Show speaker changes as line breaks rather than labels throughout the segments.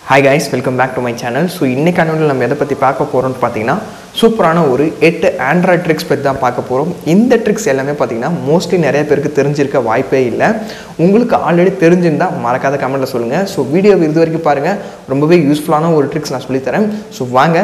hi guys welcome back to my channel so இன்னைக்கான வீடியோல நம்ம எதை பற்றி பார்க்க போகிறோம்னு பார்த்தீங்கன்னா சூப்பரான ஒரு எட்டு ஆண்ட்ராய்ட் ட்ரிக்ஸ் பற்றி தான் பார்க்க போகிறோம் இந்த ட்ரிக்ஸ் எல்லாமே பார்த்தீங்கன்னா மோஸ்ட்லி நிறைய பேருக்கு தெரிஞ்சிருக்க வாய்ப்பே இல்லை உங்களுக்கு ஆல்ரெடி தெரிஞ்சிருந்தா மறக்காத கமெண்ட்டில் சொல்லுங்கள் ஸோ வீடியோ இது வரைக்கும் பாருங்கள் ரொம்பவே யூஸ்ஃபுல்லான ஒரு ட்ரிக்ஸ் நான் சொல்லித்தரேன் ஸோ வாங்க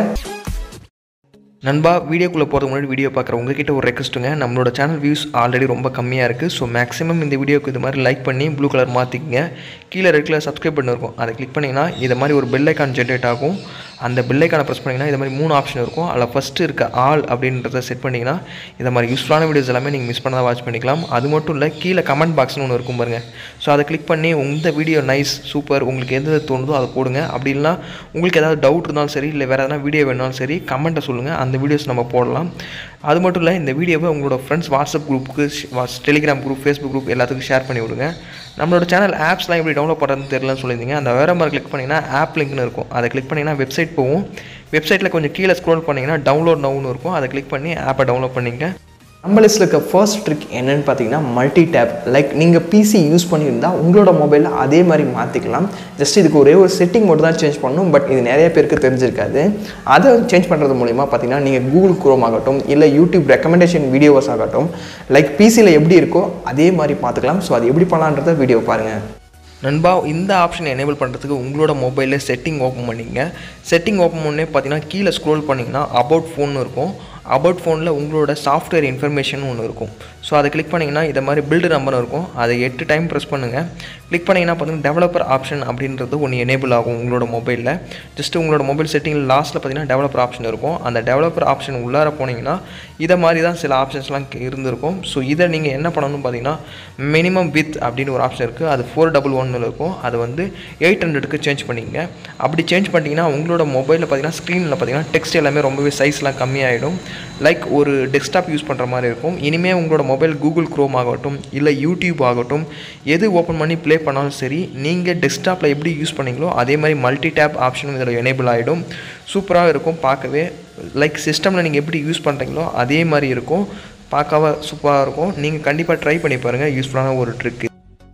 நண்பா வீடியோக்குள்ளே போகிறதுக்கு முன்னாடி வீடியோ பார்க்குற உங்ககிட்ட ஒரு ரெக்வஸ்ட்டுங்க நம்மளோட சேனல் வியூஸ் ஆல்ரெடி ரொம்ப கம்மியாக இருக்குது ஸோ மேக்ஸிமம் இந்த வீடியோக்கு இது மாதிரி லைக் பண்ணி ப்ளூ கலர் மாற்றிக்கங்க கீழே ரெட் கலர் சப்ஸ்கிரைப் பண்ணி இருக்கும் அதை கிளிக் பண்ணிங்கன்னா இது மாதிரி ஒரு பெல் ஐக்கான் ஜென்ரேட் ஆகும் அந்த பெல் ஐக்கானை ப்ரெஸ் பண்ணிங்கன்னா இது மாதிரி மூணு ஆப்ஷன் இருக்கும் அதில் ஃபஸ்ட்டு இருக்க ஆல் அப்படின்றத செட் பண்ணிங்கன்னா இந்த மாதிரி யூஸ்ஃபுல்லான வீடியோஸ் எல்லாமே நீங்கள் மிஸ் பண்ணாத வாட்ச் பண்ணிக்கலாம் அது மட்டும் இல்லை கீழே கமெண்ட் பாக்ஸ்னு ஒன்று இருக்கும் பாருங்க ஸோ அதை கிளிக் பண்ணி இந்த வீடியோ நைஸ் சூப்பர் உங்களுக்கு எது தோணுதோ அதை போடுங்க அப்படி இல்லைனா உங்களுக்கு ஏதாவது டவுட் இருந்தாலும் சரி இல்லை வேறு எதனா வீடியோ வேணாலும் சரி கமெண்ட்டை சொல்லுங்கள் அந்த வீடியோஸ் நம்ம போடலாம் அது மட்டும் இல்லை இந்த வீடியோவை உங்களோட ஃப்ரெண்ட்ஸ் வாட்ஸ்அப் குரூப்புக்கு டெலிகிராம் குரூப் ஃபேஸ்புக் குரூப் எல்லாத்துக்கும் ஷேர் பண்ணி விடுங்க நம்மளோட சேனல் ஆப்ஸ்லாம் எப்படி டவுன்லோட் பண்ணுறதுன்னு தெரியலன்னு சொல்லியிருந்தீங்க அந்த வேறு மாதிரி கிளிக் பண்ணிங்கன்னா ஆப் லிங்க்னு இருக்கும் அதை கிளிக் பண்ணிங்கன்னா வெப்சைட் போகும் வெப்சைட்டில் கொஞ்சம் கீழே ஸ்க்ரோல் பண்ணிங்கன்னா டவுன்லோட் நவுன்னு இருக்கும் அதை கிளிக் பண்ணி ஆப்பை டவுன்லோட் பண்ணிங்க நம்ம லிஸ்ட்டில் இருக்க ஃபர்ஸ்ட் ட்ரிக் என்னன்னு பார்த்தீங்கன்னா மல்டி டேப் லைக் நீங்கள் பிசி யூஸ் பண்ணியிருந்தா உங்களோட மொபைலில் அதே மாதிரி மாற்றிக்கலாம் ஜஸ்ட் இதுக்கு ஒரே ஒரு செட்டிங் மட்டும் தான் சேஞ்ச் பண்ணணும் பட் இது நிறைய பேருக்கு தெரிஞ்சிருக்காது அதை சேஞ்ச் பண்ணுறது மூலிமா பார்த்தீங்கன்னா நீங்கள் கூகுள் குரோம் ஆகட்டும் இல்லை யூடியூப் ரெக்கமெண்டேஷன் வீடியோஸ் ஆகட்டும் லைக் பிசியில் எப்படி இருக்கோ அதே மாதிரி பார்த்துக்கலாம் ஸோ அது எப்படி பண்ணலான்றத வீடியோ பாருங்கள் நண்பா இந்த ஆப்ஷன் எனேபிள் பண்ணுறதுக்கு உங்களோட மொபைலில் செட்டிங் ஓப்பன் பண்ணிங்க செட்டிங் ஓப்பன் பண்ணே பார்த்தீங்கன்னா கீழே ஸ்க்ரோல் பண்ணிங்கன்னா அபவுட் ஃபோன் இருக்கும் அபவுட் ஃபோனில் உங்களோட சாஃப்ட்வேர் இன்ஃபர்மேஷன் ஒன்று இருக்கும் ஸோ அதை கிளிக் பண்ணிங்கன்னா இதை மாதிரி பில்டு நம்பர் இருக்கும் அதை எட்டு டைம் ப்ரெஸ் பண்ணுங்கள் கிளிக் பண்ணிங்கன்னா பார்த்தீங்கன்னா டெவலப்பர் ஆப்ஷன் அப்படின்றது ஒன்று எனேபிள் ஆகும் உங்களோட மொபைலில் ஜஸ்ட் உங்களோட மொபைல் செட்டிங்கில் லாஸ்ட்டில் பார்த்தீங்கன்னா டெவலப்பர் ஆப்ஷன் இருக்கும் அந்த டெவலப்பர் ஆப்ஷன் உள்ளார போனீங்கன்னா இதை மாதிரி தான் சில ஆப்ஷன்ஸ்லாம் இருந்திருக்கும் ஸோ இதை நீங்கள் என்ன பண்ணணும்னு பார்த்தீங்கன்னா மினிமம் வித் அப்படின்னு ஒரு ஆப்ஷன் இருக்குது அது ஃபோர் டபுள் ஒன்னில் இருக்கும் அது வந்து எயிட் ஹண்ட்ரடுக்கு சேஞ்ச் பண்ணிங்க அப்படி சேஞ்ச் பண்ணிட்டீங்கன்னா உங்களோட மொபைலில் பார்த்தீங்கன்னா ஸ்க்ரீனில் பார்த்தீங்கன்னா டெக்ஸ்ட் எல்லாமே ரொம்பவே சைஸ்லாம் கம்மியாயிடும் லைக் ஒரு டெஸ்க்டாப் யூஸ் பண்ணுற மாதிரி இருக்கும் இனிமேல் உங்களோட மொபைல் கூகுள் க்ரோம் ஆகட்டும் இல்லை யூடியூப் ஆகட்டும் எது ஓப்பன் பண்ணி ப்ளே பண்ணாலும் சரி நீங்கள் டெஸ்க்டாப்பில் எப்படி யூஸ் பண்ணீங்களோ அதே மாதிரி மல்டி டேப் ஆப்ஷனும் இதில் எனேபிள் ஆகிடும் சூப்பராக இருக்கும் பார்க்கவே லைக் சிஸ்டமில் நீங்கள் எப்படி யூஸ் பண்ணுறீங்களோ அதே மாதிரி இருக்கும் பார்க்கவே சூப்பராக இருக்கும் நீங்கள் கண்டிப்பாக ட்ரை பண்ணி பாருங்கள் யூஸ்ஃபுல்லான ஒரு ட்ரிக்கு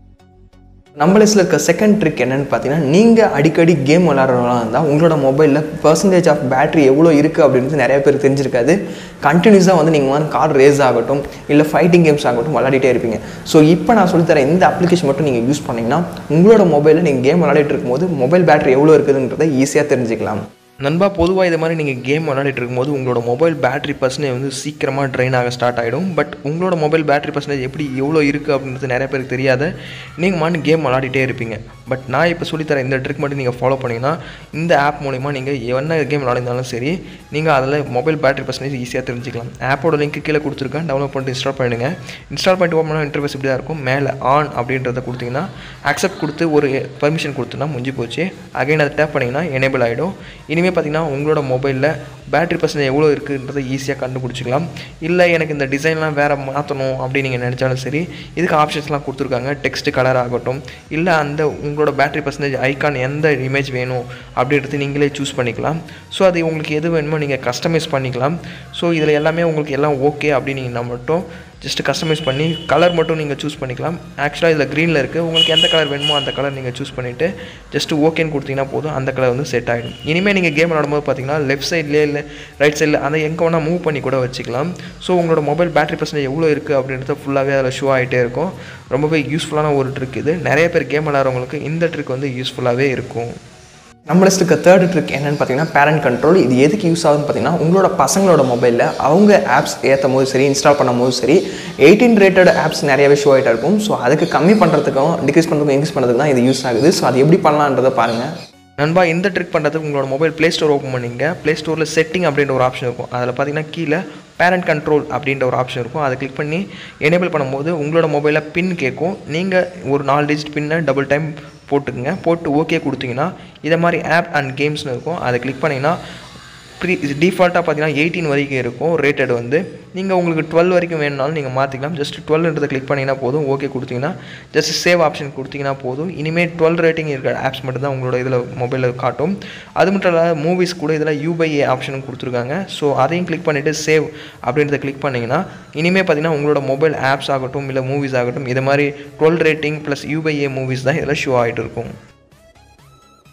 நம்ம லிஸ்ட்டில் இருக்க செகண்ட் ட்ரிக் என்னென்னு பார்த்தீங்கன்னா நீங்கள் அடிக்கடி கேம் விளாட்றவங்களா இருந்தால் உங்களோட மொபைலில் பர்சன்டேஜ் ஆஃப் பேட்டரி எவ்வளோ இருக்குது அப்படின்றது நிறைய பேர் தெரிஞ்சிருக்காது கண்டினியூஸாக வந்து நீங்கள் வந்து கார் ரேஸ் ஆகட்டும் இல்லை ஃபைட்டிங் கேம்ஸ் ஆகட்டும் விளையாடிட்டே இருப்பீங்க ஸோ இப்போ நான் சொல்லித்தர இந்த அப்ளிகேஷன் மட்டும் நீங்கள் யூஸ் பண்ணிங்கன்னா உங்களோட மொபைலில் நீங்கள் கேம் விளையாடிட்டு இருக்கும்போது மொபைல் பேட்டரி எவ்வளோ இருக்குதுன்றதை ஈஸியாக தெரிஞ்சுக்கலாம் நண்பா பொதுவாக இது மாதிரி நீங்கள் கேம் விளையாடிட்டு இருக்கும்போது உங்களோட மொபைல் பேட்டரி பர்சன்டேஜ் வந்து சீக்கிரமாக ட்ரைன் ஆக ஸ்டார்ட் ஆகிடும் பட் உங்களோட மொபைல் பேட்டரி பர்சன்டேஜ் எப்படி எவ்வளோ இருக்குது அப்படின்றது நிறைய பேருக்கு தெரியாத நீங்கள் மாட்டு கேம் விளையாடிட்டே இருப்பீங்க பட் நான் இப்போ சொல்லித்தர இந்த ட்ரிக் மட்டும் நீங்கள் ஃபாலோ பண்ணிங்கன்னா இந்த ஆப் மூலிமா நீங்கள் என்ன கேம் விளையாடினாலும் சரி நீங்கள் அதில் மொபைல் பேட்டரி பர்சன்டேஜ் ஈஸியாக தெரிஞ்சுக்கலாம் ஆப்போட லிங்க் கீழே கொடுத்துருக்கேன் டவுன்லோட் பண்ணிட்டு இன்ஸ்டால் பண்ணுங்கள் இன்ஸ்டால் பண்ணிட்டு ஓப்பன் இன்டர்ஃபேஸ் இப்படி தான் இருக்கும் மேலே ஆன் அப்படின்றத கொடுத்தீங்கன்னா அக்செப்ட் கொடுத்து ஒரு பர்மிஷன் கொடுத்தோன்னா முடிஞ்சு போச்சு அகைன் அதை டேப் பண்ணிங்கன்னா எனேபிள் ஆகிடும் இனிமேல் பார்த்தீங்கன்னா உங்களோட மொபைலில் பேட்டரி பர்சன்டேஜ் எவ்வளோ இருக்குன்றதை ஈஸியாக கண்டுபிடிச்சிக்கலாம் இல்லை எனக்கு இந்த டிசைன்லாம் வேறு மாற்றணும் அப்படின்னு நீங்கள் நினச்சாலும் சரி இதுக்கு ஆப்ஷன்ஸ்லாம் கொடுத்துருக்காங்க டெக்ஸ்ட் கலர் ஆகட்டும் இல்லை அந்த உங்களோட பேட்டரி பர்சன்டேஜ் ஐக்கான் எந்த இமேஜ் வேணும் அப்படின்றது நீங்களே சூஸ் பண்ணிக்கலாம் ஸோ அது உங்களுக்கு எது வேணுமோ நீங்கள் கஸ்டமைஸ் பண்ணிக்கலாம் ஸோ இதில் எல்லாமே உங்களுக்கு எல்லாம் ஓகே அப்படின்னு நீங்கள் மட்டும் ஜஸ்ட் கஸ்டமைஸ் பண்ணி கலர் மட்டும் நீங்கள் சூஸ் பண்ணிக்கலாம் ஆக்சுவலாக இதில் க்ரீனில் இருக்குது உங்களுக்கு எந்த கலர் வேணுமோ அந்த கலர் நீங்கள் சூஸ் பண்ணிவிட்டு ஜஸ்ட் ஓகேன்னு கொடுத்தீங்கன்னா போதும் அந்த கலர் வந்து செட் ஆகிடும் இனிமேல் நீங்கள் கேம் விளாடும்போது பார்த்தீங்கன்னா லெஃப்ட் சைட்லேயே இல்லை ரைட் சைடில் அதை எங்கே வேணால் மூவ் பண்ணி கூட வச்சுக்கலாம் ஸோ உங்களோட மொபைல் பேட்டரி பர்சன்டேஜ் எவ்வளோ இருக்குது அப்படின்றத ஃபுல்லாகவே அதில் ஷோ ஆகிட்டே இருக்கும் ரொம்பவே யூஸ்ஃபுல்லான ஒரு ட்ரிக் இது நிறைய பேர் கேம் விளாட்றவங்களுக்கு இந்த ட்ரிக் வந்து யூஸ்ஃபுல்லாகவே இருக்கும் நம்ம லிஸ்ட் இருக்க தேர்ட் ட்ரிக் என்னென்னு பார்த்தீங்கன்னா பேரண்ட் கண்ட்ரோல் இது எதுக்கு யூஸ் ஆகுதுன்னு பார்த்தீங்கன்னா உங்களோட பசங்களோட மொபைலில் அவங்க ஆப்ஸ் ஏற்றும் போது சரி இன்ஸ்டால் பண்ணும் போது சரி எயிட்டீன் ரேட்டட் ஆப்ஸ் நிறையவே ஷோ ஆகிட்டா இருக்கும் ஸோ அதுக்கு கம்மி பண்ணுறதுக்கும் டிக்ரீஸ் பண்ணுறதுக்கும் இன்க்ரீஸ் பண்ணுறதுக்கு தான் இது யூஸ் ஆகுது ஸோ அது எப்படி பண்ணலான்றதை பாருங்கள் நண்பா இந்த ட்ரிக் பண்ணுறதுக்கு உங்களோட மொபைல் ப்ளே ஸ்டோர் ஓப்பன் பண்ணிங்க ப்ளே ஸ்டோரில் செட்டிங் அப்படின்ற ஒரு ஆப்ஷன் இருக்கும் அதில் பார்த்தீங்கன்னா கீழே பேரண்ட் கண்ட்ரோல் அப்படின்ற ஒரு ஆப்ஷன் இருக்கும் அதை கிளிக் பண்ணி எனேபிள் பண்ணும்போது உங்களோட மொபைலில் பின் கேட்கும் நீங்கள் ஒரு நாலு டிஜிட் பின்னை டபுள் டைம் போட்டுக்குங்க போட்டு ஓகே கொடுத்தீங்கன்னா இதை மாதிரி ஆப் அண்ட் கேம்ஸ்னு இருக்கும் அதை கிளிக் பண்ணிங்கன்னா ப்ரீ டிஃபால்ட்டாக பார்த்தீங்கன்னா எயிட்டீன் வரைக்கும் இருக்கும் ரேட்டட் வந்து நீங்கள் உங்களுக்கு டுவெல் வரைக்கும் வேணுனாலும் நீங்கள் மாற்றிக்கலாம் ஜஸ்ட் டுவெல்ன்றதை கிளிக் பண்ணிங்கன்னா போதும் ஓகே கொடுத்தீங்கன்னா ஜஸ்ட் சேவ் ஆப்ஷன் கொடுத்தீங்கன்னா போதும் இனிமேல் டுவெல் ரேட்டிங் இருக்கிற ஆப்ஸ் மட்டும் தான் உங்களோட இதில் மொபைலில் காட்டும் அது மட்டும் இல்லாத மூவிஸ் கூட இதில் யூபைஏ ஆப்ஷனும் கொடுத்துருக்காங்க ஸோ அதையும் கிளிக் பண்ணிவிட்டு சேவ் அப்படின்றத கிளிக் பண்ணிங்கன்னா இனிமேல் பார்த்தீங்கன்னா உங்களோட மொபைல் ஆப்ஸ் ஆகட்டும் இல்லை மூவிஸ் ஆகட்டும் இது மாதிரி twelve rating plus U by A movies தான் இதில் ஷோ ஆகிட்டு இருக்கும்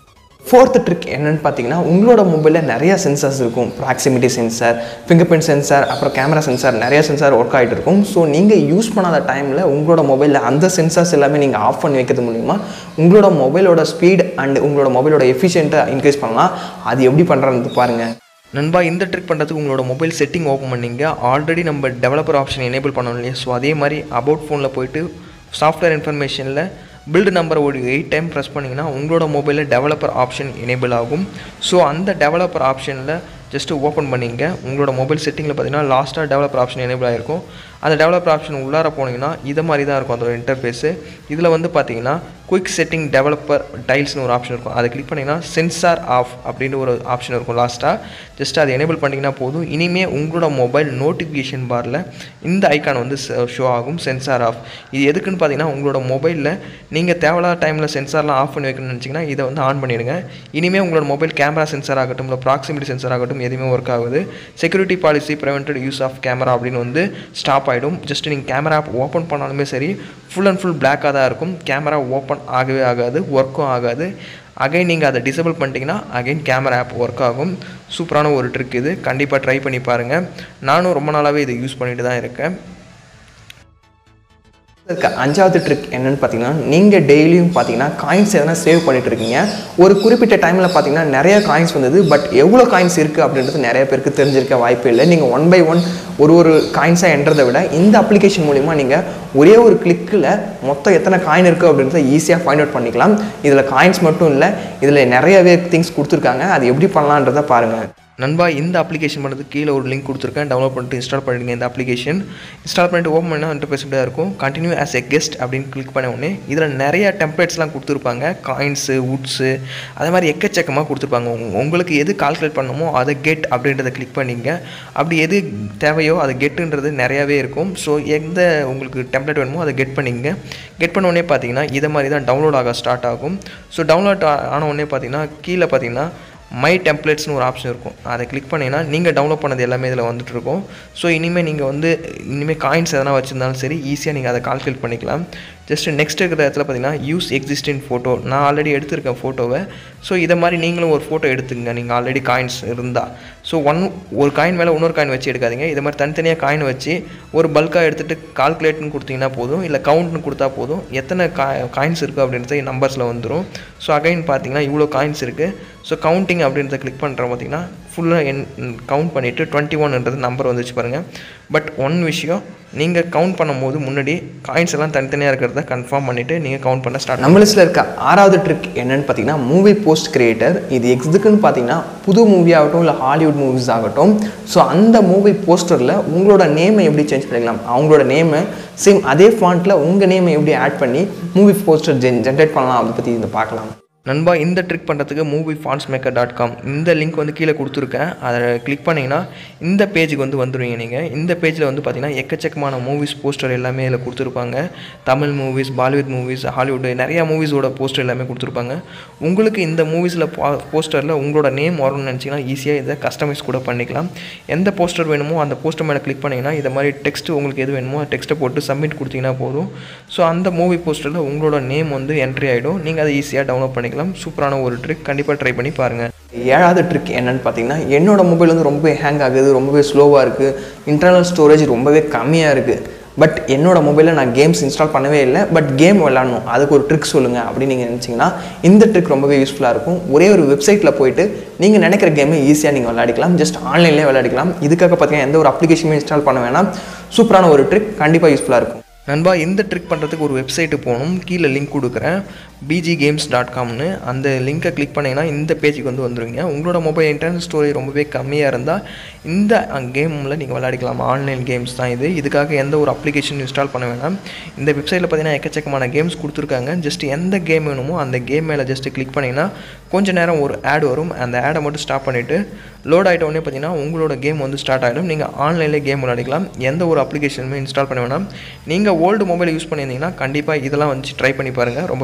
ஃபோர்த்து ட்ரிக் என்னன்னு பார்த்தீங்கன்னா உங்களோட மொபைலில் நிறைய சென்சார்ஸ் இருக்கும் proximity sensor finger print sensor அப்புறம் கேமரா சென்சார் நிறைய சென்சார் ஒர்க் ஆகிட்டு இருக்கும் ஸோ நீங்கள் யூஸ் பண்ணாத டைமில் உங்களோட மொபைலில் அந்த சென்சார்ஸ் எல்லாமே நீங்கள் ஆஃப் பண்ணி வைக்கிறது மூலிமா உங்களோட மொபைலோட ஸ்பீட் அண்ட் உங்களோட மொபைலோட எஃபிஷியண்ட்டை இன்க்ரீஸ் பண்ணலாம் அது எப்படி பண்ணுறது பாருங்கள்
நண்பா இந்த ட்ரிக் பண்ணுறதுக்கு உங்களோட மொபைல் செட்டிங் ஓப்பன் பண்ணீங்க ஆல்ரெடி நம்ம டெவலப்பர் ஆப்ஷன் எனேபிள் பண்ணோம் இல்லையா ஸோ அதே மாதிரி அபவுட் ஃபோனில் போயிட்டு சாஃப்ட்வேர் இன்ஃபர்மேஷனில் பில்டு நம்பரை ஒரு எயிட் டைம் ப்ரெஸ் பண்ணிங்கன்னா உங்களோட மொபைலில் டெவலப்பர் ஆப்ஷன் எனேபிள் ஆகும் ஸோ அந்த டெவலப்பர் ஆப்ஷனில் ஜஸ்ட்டு ஓப்பன் பண்ணிங்க உங்களோட மொபைல் செட்டிங்கில் பார்த்தீங்கன்னா லாஸ்ட்டாக டெவலப்பர் ஆப்ஷன் எனேபிள் ஆகிருக்கும் அந்த டெவலப்பர் ஆப்ஷன் உள்ளார போனீங்கன்னா இதை மாதிரி தான் இருக்கும் அதோட இன்டர்ஃபேஸு இதில் வந்து பார்த்தீங்கன்னா குயிக் செட்டிங் டெவலப்பர் டைல்ஸ்னு ஒரு ஆப்ஷன் இருக்கும் அதை கிளிக் பண்ணிங்கன்னா சென்சார் ஆஃப் அப்படின்ற ஒரு ஆப்ஷன் இருக்கும் லாஸ்ட்டாக ஜஸ்ட் அதை எனேபிள் பண்ணிங்கன்னா போதும் இனிமேல் உங்களோட மொபைல் நோட்டிஃபிகேஷன் பாரில் இந்த ஐக்கான் வந்து ஷோ ஆகும் சென்சார் ஆஃப் இது எதுக்குன்னு பார்த்தீங்கன்னா உங்களோட மொபைலில் நீங்கள் தேவையில்லாத டைமில் சென்சார்லாம் ஆஃப் பண்ணி வைக்கணும்னு நினச்சிங்கன்னா இதை வந்து ஆன் பண்ணிடுங்க இனிமேல் உங்களோட மொபைல் கேமரா சென்சார் ஆகட்டும் இல்லை ப்ராக்சிமிட்டி சென்சார் ஆகட்டும் எதுவுமே ஒர்க் ஆகுது security policy prevented use of camera அப்படின்னு வந்து ஸ்டாப் ஆகிடும் ஜஸ்ட் நீங்கள் கேமரா ஓப்பன் பண்ணாலுமே சரி ஃபுல் அண்ட் ஃபுல் பிளாக்காக தான் இருக்கும் கேமரா ஓப்பன் ஆகவே ஆகாது ஒர்க்கும் ஆகாது அகைன் நீங்கள் அதை டிசபிள் பண்ணிட்டீங்கன்னா அகைன் கேமரா ஆப் ஒர்க் ஆகும் சூப்பரான ஒரு ட்ரிக் இது கண்டிப்பாக ட்ரை பண்ணி பாருங்கள் நானும் ரொம்ப நாளாகவே இதை யூஸ் பண்ணிட்டு தான் இருக்கேன்
இருக்க அஞ்சாவது ட்ரிக் என்னன்னு பார்த்தீங்கன்னா நீங்கள் டெய்லியும் பார்த்தீங்கன்னா காயின்ஸ் எதனா சேவ் பண்ணிட்டு இருக்கீங்க ஒரு குறிப்பிட்ட டைமில் பார்த்தீங்கன்னா நிறைய காயின்ஸ் வந்தது பட் எவ்வளோ காயின்ஸ் இருக்குது அப்படின்றது நிறைய பேருக்கு தெரிஞ்சிருக்க வாய்ப்பு இல்லை நீங்கள் ஒன் பை ஒன் ஒரு ஒரு காயின்ஸாக என்றதை விட இந்த அப்ளிகேஷன் மூலிமா நீங்கள் ஒரே ஒரு கிளிக்கில் மொத்தம் எத்தனை காயின் இருக்குது அப்படின்றத ஈஸியாக ஃபைண்ட் அவுட் பண்ணிக்கலாம் இதில் காயின்ஸ் மட்டும் இல்லை இதில் நிறையவே திங்ஸ் கொடுத்துருக்காங்க அது எப்படி பண்ணலான்றதை பாருங்கள்
நண்பா இந்த அப்ளிகேஷன் பண்ணுறதுக்கு கீழே ஒரு லிங்க் கொடுத்துருக்கேன் டவுன்லோட் பண்ணிட்டு இன்ஸ்டால் பண்ணிடுங்க இந்த அப்ளிகேஷன் இன்ஸ்டால் பண்ணிட்டு ஓப்பன் பண்ணால் இன்டர்ஃபேஸ் இப்படியா இருக்கும் கண்டினியூ ஆஸ் எ கெஸ்ட் அப்படின்னு கிளிக் பண்ண உடனே இதில் நிறைய டெம்ப்ளேட்ஸ்லாம் கொடுத்துருப்பாங்க காயின்ஸு வுட்ஸு அதே மாதிரி எக்கச்சக்கமாக கொடுத்துருப்பாங்க உங்க- உங்களுக்கு எது கால்குலேட் பண்ணணுமோ அதை கெட் அப்படின்றத கிளிக் பண்ணிங்க அப்படி எது தேவையோ அதை கெட்டுன்றது நிறையாவே இருக்கும் ஸோ எந்த உங்களுக்கு டெம்ப்ளேட் வேணுமோ அதை கெட் பண்ணிங்க கெட் பண்ண உடனே பார்த்தீங்கன்னா இதை மாதிரி தான் டவுன்லோட் ஆக ஸ்டார்ட் ஆகும் ஸோ டவுன்லோட் ஆன உடனே பார்த்தீங்கன்னா கீழே பார்த்தீங்கன்னா மை டெம்ப்ளேட்ஸ்னு ஒரு ஆப்ஷன் இருக்கும் அதை கிளிக் பண்ணிங்கன்னா நீங்கள் டவுன்லோட் பண்ணது எல்லாமே இதில் வந்துட்டு இருக்கும் ஸோ இனிமேல் நீங்கள் வந்து இனிமேல் காயின்ஸ் எதனா வச்சுருந்தாலும் சரி ஈஸியாக நீங்கள் அதை கால்குலேட் பண்ணிக்கலாம் ஜஸ்ட் நெக்ஸ்ட் இருக்கிற இடத்துல பார்த்தீங்கன்னா யூஸ் எக்ஸிஸ்டிங் ஃபோட்டோ நான் ஆல்ரெடி எடுத்திருக்கேன் ஃபோட்டோவை ஸோ இதை மாதிரி நீங்களும் ஒரு ஃபோட்டோ எடுத்துங்க நீங்கள் ஆல்ரெடி காயின்ஸ் இருந்தால் ஸோ ஒன் ஒரு காயின் மேலே இன்னொரு காயின் வச்சு எடுக்காதீங்க இதை மாதிரி தனித்தனியாக காயின் வச்சு ஒரு பல்காக எடுத்துகிட்டு கால்குலேட்னு கொடுத்தீங்கன்னா போதும் இல்லை கவுண்ட்னு கொடுத்தா போதும் எத்தனை கா காயின்ஸ் இருக்குது அப்படின்றது நம்பர்ஸில் வந்துடும் ஸோ அகைன் பார்த்தீங்கன்னா இவ்வளோ காயின்ஸ் இருக்குது ஸோ கவுண்டிங் அப்படின்றத கிளிக் பண்ணுறோம் பார்த்தீங்கன்னா ஃபுல்லாக என் கவுண்ட் பண்ணிவிட்டு டுவெண்ட்டி ஒன்ன்றது நம்பர் வந்துச்சு பாருங்கள் பட் ஒன் விஷயம் நீங்கள் கவுண்ட் பண்ணும்போது முன்னாடி காயின்ஸ் எல்லாம் தனித்தனியாக இருக்கிறத கன்ஃபார்ம் பண்ணிவிட்டு நீங்கள் கவுண்ட் பண்ண ஸ்டார்ட்
நம்ம லிஸ்ட்டில் இருக்க ஆறாவது ட்ரிக் என்னன்னு பார்த்தீங்கன்னா மூவி போஸ்ட் கிரியேட்டர் இது எதுக்குன்னு பார்த்தீங்கன்னா புது மூவி ஆகட்டும் இல்லை ஹாலிவுட் மூவிஸ் ஆகட்டும் ஸோ அந்த மூவி போஸ்டரில் உங்களோட நேமை எப்படி சேஞ்ச் பண்ணிக்கலாம் அவங்களோட நேமை சேம் அதே ஃபாண்ட்டில் உங்கள் நேமை எப்படி ஆட் பண்ணி மூவி போஸ்டர் ஜென் ஜென்ரேட் பண்ணலாம் அதை பற்றி இதை பார்க்கலாம்
நண்பா இந்த ட்ரிக் பண்ணுறதுக்கு movie fans maker dot com இந்த லிங்க் வந்து கீழே கொடுத்துருக்கேன் அதை கிளிக் பண்ணிங்கன்னா இந்த பேஜுக்கு வந்து வந்துடுவீங்க நீங்கள் இந்த பேஜில் வந்து பார்த்தீங்கன்னா எக்கச்சக்கமான மூவிஸ் போஸ்டர் எல்லாமே இதில் கொடுத்துருப்பாங்க Tamil movies Bollywood movies Hollywood நிறையா மூவிஸோட போஸ்டர் எல்லாமே கொடுத்துருப்பாங்க உங்களுக்கு இந்த மூவிஸில் போஸ்டரில் உங்களோட நேம் வரும்னு நினச்சிங்கன்னா ஈஸியாக இதை கஸ்டமைஸ் கூட பண்ணிக்கலாம் எந்த போஸ்டர் வேணுமோ அந்த போஸ்டர் மேலே கிளிக் பண்ணிங்கன்னா இதை மாதிரி டெக்ஸ்ட் உங்களுக்கு எது வேணுமோ டெக்ஸ்ட்டை போட்டு சப்மிட் கொடுத்தீங்கன்னா போதும் ஸோ அந்த மூவி போஸ்டரில் உங்களோட நேம் வந்து என்ட்ரி ஆகிடும் நீங்கள் அதை ஈஸியாக டவுன்லோட் பண்ணிக்கலாம் சூப்பரான ஒரு ட்ரிக் கண்டிப்பாக ட்ரை பண்ணி பாருங்கள்
ஏழாவது ட்ரிக் என்னன்னு பார்த்தீங்கன்னா என்னோட மொபைல் வந்து ரொம்பவே ஹேங் ஆகுது ரொம்பவே ஸ்லோவாக இருக்குது இன்டர்னல் ஸ்டோரேஜ் ரொம்பவே கம்மியாக இருக்குது பட் என்னோட மொபைலில் நான் கேம்ஸ் இன்ஸ்டால் பண்ணவே இல்லை பட் கேம் விளாடணும் அதுக்கு ஒரு ட்ரிக் சொல்லுங்கள் அப்படின்னு நீங்கள் நினச்சிங்கன்னா இந்த ட்ரிக் ரொம்பவே யூஸ்ஃபுல்லாக இருக்கும் ஒரே ஒரு வெப்சைட்டில் போயிட்டு நீங்கள் நினைக்கிற கேமை ஈஸியாக நீங்கள் விளையாடிக்கலாம் ஜஸ்ட் ஆன்லைன்லேயே விளையாடிக்கலாம் இதுக்காக பார்த்தீங்கன்னா எந்த ஒரு அப்ளிகேஷனுமே இன்ஸ்டால் பண்ண வேணாம் சூப்பரான ஒரு ட்ரிக் கண்டிப்பாக யூஸ்ஃபுல்லாக இருக்கும்
நண்பா இந்த ட்ரிக் பண்ணுறதுக்கு ஒரு வெப்சைட்டு போகணும் கீழே லிங்க் கொடுக்குறேன் பிஜி கேம்ஸ் டாட் காம்னு அந்த லிங்கை கிளிக் பண்ணிங்கன்னா இந்த பேஜுக்கு வந்து வந்துருவீங்க உங்களோட மொபைல் இன்டர்னல் ஸ்டோரேஜ் ரொம்பவே கம்மியாக இருந்தால் இந்த கேமில் நீங்கள் விளையாடிக்கலாம் ஆன்லைன் கேம்ஸ் தான் இது இதுக்காக எந்த ஒரு அப்ளிகேஷன் இன்ஸ்டால் பண்ண வேணாம் இந்த வெப்சைட்டில் பார்த்தீங்கன்னா எக்கச்சக்கமான கேம்ஸ் கொடுத்துருக்காங்க ஜஸ்ட் எந்த கேம் வேணுமோ அந்த கேம் மேலே ஜஸ்ட் கிளிக் பண்ணிங்கன்னா கொஞ்ச நேரம் ஒரு ஆட் வரும் அந்த ஆடை மட்டும் ஸ்டாப் பண்ணிவிட்டு லோட் ஆகிட்ட உடனே பார்த்தீங்கன்னா உங்களோட கேம் வந்து ஸ்டார்ட் ஆகிடும் நீங்கள் ஆன்லைன்லேயே கேம் விளையாடிக்கலாம் எந்த ஒரு அப்ளிகேஷனுமே இன்ஸ்டால் பண்ண வேணாம் நீங்கள் ஓல்டு மொபைல் யூஸ் பண்ணியிருந்தீங்கன்னா கண்டிப்பாக இதெல்லாம் வந்து ட்ரை பண்ணி பாருங்கள் ரொம்பவே யூஸ்ஃபுல்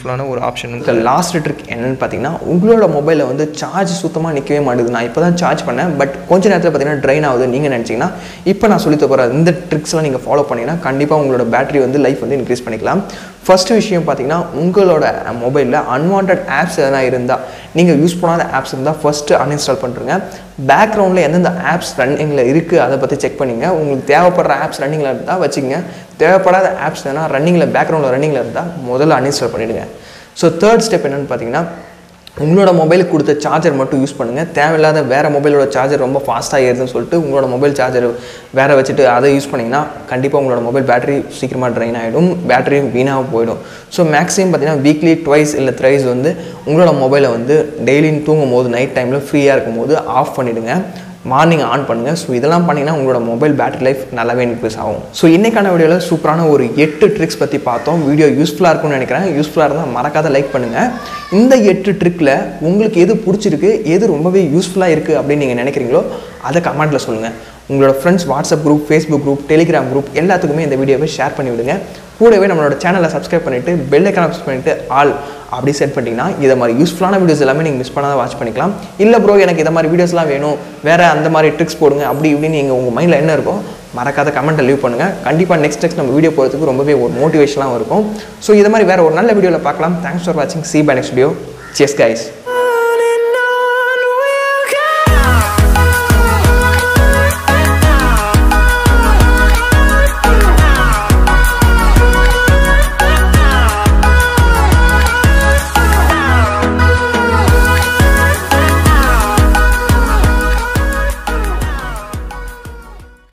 யூஸ்ஃபுல்லான ஒரு ஆப்ஷன்
இந்த லாஸ்ட் ட்ரிக் என்னன்னு பார்த்தீங்கன்னா உங்களோட மொபைலில் வந்து சார்ஜ் சுத்தமாக நிற்கவே மாட்டேங்குது நான் இப்போ தான் சார்ஜ் பண்ணேன் பட் கொஞ்ச நேரத்தில் பார்த்தீங்கன்னா ட்ரைன் ஆகுது நீங்கள் நினச்சிங்கன்னா இப்போ நான் சொல்லி போகிற இந்த ட்ரிக்ஸ்லாம் நீங்கள் ஃபாலோ பண்ணிங்கன்னா கண்டிப்பாக உங்களோட பேட்டரி வந்து லைஃப் வந்து இன்க்ரீஸ் பண்ணிக்கலாம் ஃபர்ஸ்ட் விஷயம் பார்த்தீங்கன்னா உங்களோட மொபைலில் அன்வான்ட் ஆப்ஸ் எதனா இருந்தால் நீங்கள் யூஸ் பண்ணாத ஆப்ஸ் இருந்தால் ஃபஸ்ட்டு அன்இன்ஸ்டால் பண்ணுறங்க பேக்ரவுண்டில் எந்தெந்த ஆப்ஸ் ரன்னிங்கில் இருக்குது அதை பற்றி செக் பண்ணிங்க உங்களுக்கு தேவைப்படுற ஆப்ஸ் ரன்னிங்கில் இருந்தால் வச்சுக்கங்க தேவைப்படாத ஆப்ஸ் எதனா ரன்னிங்கில் பேக்ரவுண்டில் ரன்னிங்கில் இருந்தால் முதல்ல அன்இன்ஸ்டால் பண்ணிவிடுங்க ஸோ தேர்ட் ஸ்டெப் என்னென்னு பார்த்தீங்கன்னா உங்களோட மொபைலுக்கு கொடுத்த சார்ஜர் மட்டும் யூஸ் பண்ணுங்கள் தேவையில்லாத வேறு மொபைலோட சார்ஜர் ரொம்ப ஃபாஸ்ட்டாக ஏறுதுன்னு சொல்லிட்டு உங்களோட மொபைல் சார்ஜர் வேறு வச்சுட்டு அதை யூஸ் பண்ணிங்கன்னா கண்டிப்பாக உங்களோட மொபைல் பேட்டரி சீக்கிரமாக ட்ரைன் ஆகிடும் பேட்டரியும் வீணாக போயிடும் ஸோ மேக்ஸிமம் பார்த்தீங்கன்னா வீக்லி ட்வைஸ் இல்லை த்ரைஸ் வந்து உங்களோட மொபைலை வந்து டெய்லியும் தூங்கும் போது நைட் டைமில் ஃப்ரீயாக இருக்கும் போது ஆஃப் பண்ணிவிடுங்க மார்னிங் ஆன் பண்ணுங்கள் ஸோ இதெல்லாம் பண்ணிங்கன்னா உங்களோட மொபைல் பேட்டரி லைஃப் நல்லாவே இன்க்ரீஸ் ஆகும் ஸோ இன்றைக்கான வீடியோவில் சூப்பரான ஒரு எட்டு ட்ரிக்ஸ் பற்றி பார்த்தோம் வீடியோ யூஸ்ஃபுல்லாக இருக்கும்னு நினைக்கிறேன் யூஸ்ஃபுல்லாக இருந்தால் மறக்காத லைக் பண்ணுங்கள் இந்த எட்டு ட்ரிக்கில் உங்களுக்கு எது பிடிச்சிருக்கு எது ரொம்பவே யூஸ்ஃபுல்லாக இருக்குது அப்படின்னு நீங்கள் நினைக்கிறீங்களோ அதை கமெண்ட்டில் சொல்லுங்கள் உங்களோட friends WhatsApp group Facebook group Telegram group எல்லாத்துக்குமே இந்த வீடியோவை ஷேர் பண்ணி விடுங்க கூடவே நம்மளோட சேனலை சப்ஸ்கிரைப் பண்ணிவிட்டு பெல் ஐக்கான ப்ரெஸ் பண்ணிவிட்டு ஆல் அப்படி செட் பண்ணிட்டீங்கன்னா இதை மாதிரி யூஸ்ஃபுல்லான வீடியோஸ் எல்லாமே நீங்கள் மிஸ் பண்ணாத வாட்ச் பண்ணிக்கலாம் இல்லை ப்ரோ எனக்கு இதை மாதிரி வீடியோஸ்லாம் வேணும் வேறு அந்த மாதிரி ட்ரிக்ஸ் போடுங்க அப்படி இப்படின்னு நீங்கள் உங்கள் மைண்டில் என்ன இருக்கோ மறக்காத கமெண்ட்டை லீவ் பண்ணுங்கள் கண்டிப்பாக நெக்ஸ்ட் நெக்ஸ்ட் நம்ம வீடியோ போகிறதுக்கு ரொம்பவே ஒரு மோட்டிவேஷனாக இருக்கும் ஸோ இது மாதிரி வேறு ஒரு நல்ல வீடியோவில் பார்க்கலாம் தேங்க்ஸ் ஃபார் வாட்சிங் சி பை நெக்ஸ்ட் வீடியோ செஸ் கைஸ்